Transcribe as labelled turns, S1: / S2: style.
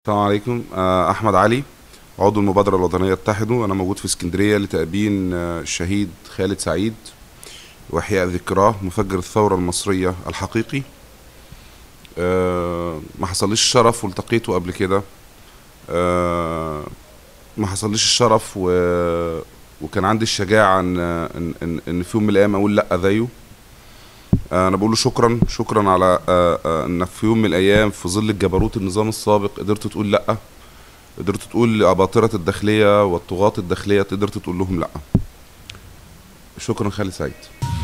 S1: السلام عليكم آه، احمد علي عضو المبادره الوطنيه اتحدوا انا موجود في اسكندريه لتأبين آه، الشهيد خالد سعيد واحياء ذكراه مفجر الثوره المصريه الحقيقي آه، ما حصليش الشرف والتقيته قبل كده آه، ما حصليش الشرف و... وكان عندي الشجاعه ان ان ان, إن في يوم من الايام اقول لا زيه آه، انا بقول له شكرا شكرا على آه، آه، انك في يوم من الايام في ظل الجبروت النظام السابق قدرت تقول لا قدرت تقول لأباطرة الداخلية والطغاة الداخلية قدرت تقول لهم لا شكرا خالد سعيد